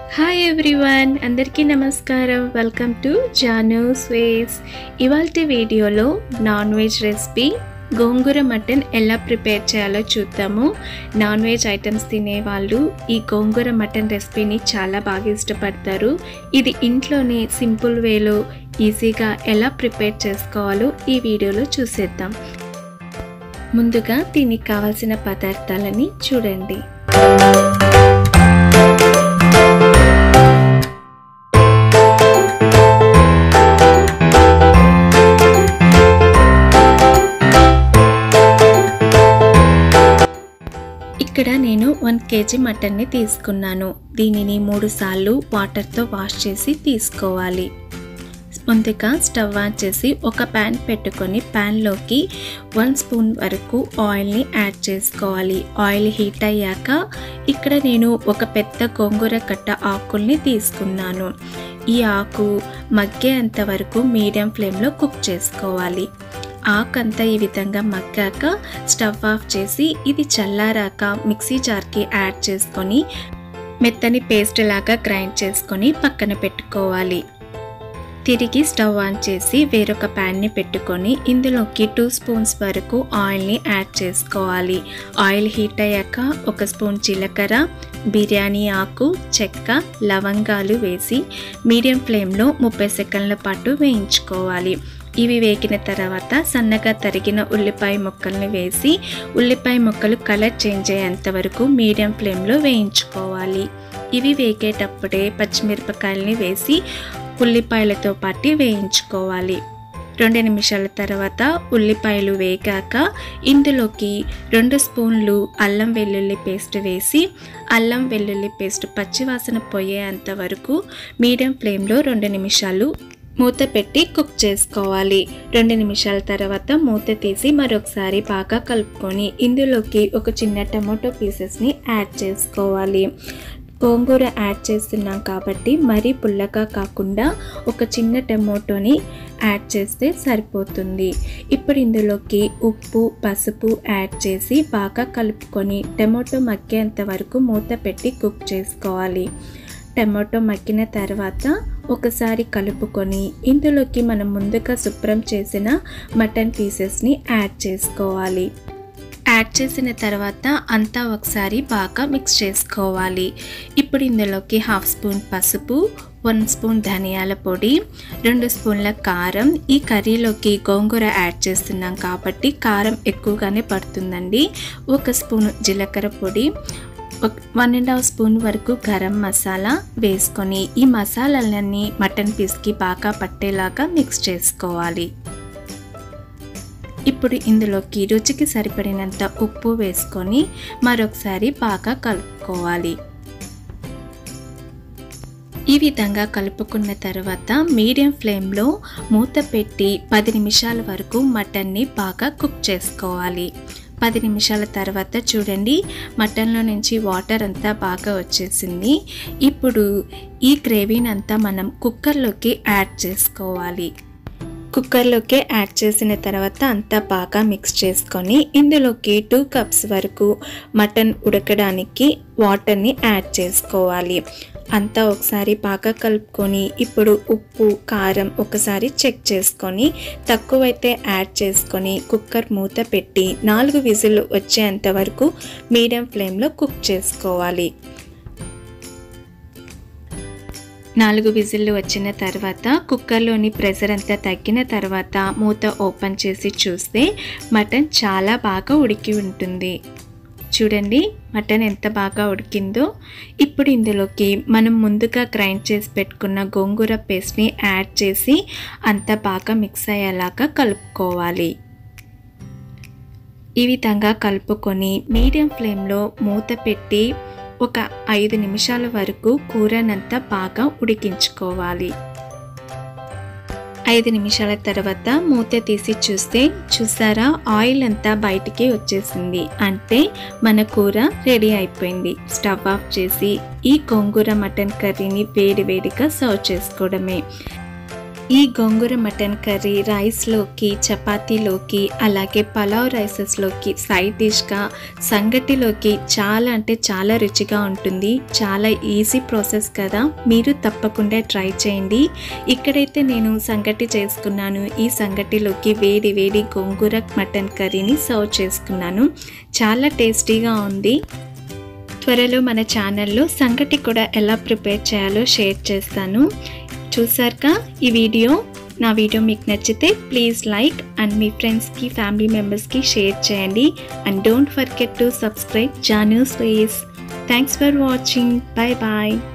hi everyone అందరికీ నమస్కారం welcome to Janu's ways ఇవాళ వీడియోలో non veg recipe gongura mutton ఎలా ప్రిపేర్ చేయాలో చూద్దాము నాన్ వెజ్ ఐటమ్స్ తినేవాళ్ళు ఈ గోంగూర మటన్ రెసిపీని చాలా బాగా ఇష్టపడతారు ఇది ఇంట్లోనే సింపుల్ వేలో ఈజీగా ఎలా ప్రిపేర్ చేసుకోవాలో ఈ వీడియోలో చూసేద్దాం ముందుగా దీనికి కావాల్సిన పదార్థాలని చూడండి ఇక్కడ నేను వన్ కేజీ మటన్ని తీసుకున్నాను దీనిని మూడు సార్లు వాటర్తో వాష్ చేసి తీసుకోవాలి ముందుగా స్టవ్ ఆన్ చేసి ఒక ప్యాన్ పెట్టుకొని ప్యాన్లోకి వన్ స్పూన్ వరకు ఆయిల్ని యాడ్ చేసుకోవాలి ఆయిల్ హీట్ అయ్యాక ఇక్కడ నేను ఒక పెద్ద గోంగూర కట్ట ఆకుల్ని తీసుకున్నాను ఈ ఆకు మగ్గేంత వరకు మీడియం ఫ్లేమ్లో కుక్ చేసుకోవాలి ఆకంతా ఈ విధంగా మగ్గాక స్టవ్ ఆఫ్ చేసి ఇది చల్లారాక మిక్సీ జార్కి యాడ్ చేసుకొని మెత్తని పేస్ట్ లాగా గ్రైండ్ చేసుకొని పక్కన పెట్టుకోవాలి తిరిగి స్టవ్ ఆన్ చేసి వేరొక ప్యాన్ని పెట్టుకొని ఇందులోకి టూ స్పూన్స్ వరకు ఆయిల్ని యాడ్ చేసుకోవాలి ఆయిల్ హీట్ అయ్యాక ఒక స్పూన్ జీలకర్ర బిర్యానీ ఆకు చెక్క లవంగాలు వేసి మీడియం ఫ్లేమ్లో ముప్పై సెకండ్ల పాటు వేయించుకోవాలి ఇవి వేగిన తర్వాత సన్నగా తరిగిన ఉల్లిపాయ ముక్కల్ని వేసి ఉల్లిపాయ ముక్కలు కలర్ చేంజ్ అయ్యేంత వరకు మీడియం ఫ్లేమ్లో వేయించుకోవాలి ఇవి వేగేటప్పుడే పచ్చిమిరపకాయలని వేసి ఉల్లిపాయలతో పాటు వేయించుకోవాలి రెండు నిమిషాల తర్వాత ఉల్లిపాయలు వేగాక ఇందులోకి రెండు స్పూన్లు అల్లం వెల్లుల్లి పేస్ట్ వేసి అల్లం వెల్లుల్లి పేస్ట్ పచ్చివాసన పోయేంత వరకు మీడియం ఫ్లేమ్లో రెండు నిమిషాలు మూత పెట్టి కుక్ చేసుకోవాలి రెండు నిమిషాల తర్వాత మూత తీసి మరొకసారి బాగా కలుపుకొని ఇందులోకి ఒక చిన్న టమాటో పీసెస్ని యాడ్ చేసుకోవాలి గోంగూర యాడ్ చేస్తున్నాం కాబట్టి మరీ పుల్లగా కాకుండా ఒక చిన్న టమోటోని యాడ్ చేస్తే సరిపోతుంది ఇప్పుడు ఇందులోకి ఉప్పు పసుపు యాడ్ చేసి బాగా కలుపుకొని టమోటో మగ్గేంత వరకు మూత పెట్టి కుక్ చేసుకోవాలి టమాటో మగ్గిన తర్వాత ఒకసారి కలుపుకొని ఇందులోకి మనం ముందుగా శుభ్రం చేసిన మటన్ పీసెస్ని యాడ్ చేసుకోవాలి యాడ్ చేసిన తర్వాత అంతా ఒకసారి బాగా మిక్స్ చేసుకోవాలి ఇప్పుడు ఇందులోకి హాఫ్ స్పూన్ పసుపు వన్ స్పూన్ ధనియాల పొడి రెండు స్పూన్ల కారం ఈ కర్రీలోకి గోంగూర యాడ్ చేస్తున్నాం కాబట్టి కారం ఎక్కువగానే పడుతుందండి ఒక స్పూన్ జీలకర్ర పొడి వన్ అండ్ హాఫ్ స్పూన్ వరకు గరం మసాలా వేసుకొని ఈ మసాలాలన్నీ మటన్ పీస్కి బాగా పట్టేలాగా మిక్స్ చేసుకోవాలి ఇప్పుడు ఇందులోకి రుచికి సరిపడినంత ఉప్పు వేసుకొని మరొకసారి బాగా కలుపుకోవాలి ఈ విధంగా కలుపుకున్న తర్వాత మీడియం ఫ్లేమ్లో మూత పెట్టి పది నిమిషాల వరకు మటన్ని బాగా కుక్ చేసుకోవాలి పది నిమిషాల తర్వాత చూడండి మటన్లో నుంచి వాటర్ అంతా బాగా వచ్చేసింది ఇప్పుడు ఈ గ్రేవీని అంతా మనం కుక్కర్లోకి యాడ్ చేసుకోవాలి కుక్కర్లోకి యాడ్ చేసిన తర్వాత అంతా బాగా మిక్స్ చేసుకొని ఇందులోకి టూ కప్స్ వరకు మటన్ ఉడకడానికి వాటర్ని యాడ్ చేసుకోవాలి అంతా ఒకసారి బాగా కలుపుకొని ఇప్పుడు ఉప్పు కారం ఒకసారి చెక్ చేసుకొని తక్కువైతే యాడ్ చేసుకొని కుక్కర్ మూత పెట్టి నాలుగు విజిల్ వచ్చేంత వరకు మీడియం ఫ్లేమ్లో కుక్ చేసుకోవాలి నాలుగు విజిల్లు వచ్చిన తర్వాత కుక్కర్లోని ప్రెషర్ అంతా తగ్గిన తర్వాత మూత ఓపెన్ చేసి చూస్తే మటన్ చాలా బాగా ఉడికి ఉంటుంది చూడండి మటన్ ఎంత బాగా ఉడికిందో ఇప్పుడు ఇందులోకి మనం ముందుగా గ్రైండ్ చేసి పెట్టుకున్న గోంగూర పేస్ట్ని యాడ్ చేసి అంత బాగా మిక్స్ అయ్యేలాగా కలుపుకోవాలి ఈ విధంగా కలుపుకొని మీడియం ఫ్లేమ్లో మూత పెట్టి ఒక ఐదు నిమిషాల వరకు కూరనంతా బాగా ఉడికించుకోవాలి ఐదు నిమిషాల తర్వాత మూత తీసి చూస్తే చూసారా ఆయిల్ అంతా బయటికి వచ్చేసింది అంటే మన కూర రెడీ అయిపోయింది స్టవ్ ఆఫ్ చేసి ఈ గోంగూర మటన్ కర్రీని వేడి వేడిగా సర్వ్ చేసుకోవడమే ఈ గోంగూర మటన్ కర్రీ రైస్లోకి చపాతీలోకి అలాగే పలావ్ రైసెస్లోకి సైడ్ డిష్గా సంగటిలోకి చాలా అంటే చాలా రుచిగా ఉంటుంది చాలా ఈజీ ప్రాసెస్ కదా మీరు తప్పకుండా ట్రై చేయండి ఇక్కడైతే నేను సంగటి చేసుకున్నాను ఈ సంగటిలోకి వేడి వేడి గోంగూర మటన్ కర్రీని సర్వ్ చేసుకున్నాను చాలా టేస్టీగా ఉంది త్వరలో మన ఛానల్లో సంగటి కూడా ఎలా ప్రిపేర్ చేయాలో షేర్ చేస్తాను చూసారుగా ఈ వీడియో నా వీడియో మీకు నచ్చితే ప్లీజ్ లైక్ అండ్ మీ ఫ్రెండ్స్కి ఫ్యామిలీ మెంబర్స్కి షేర్ చేయండి and don't forget to subscribe Janu's ways thanks for watching bye bye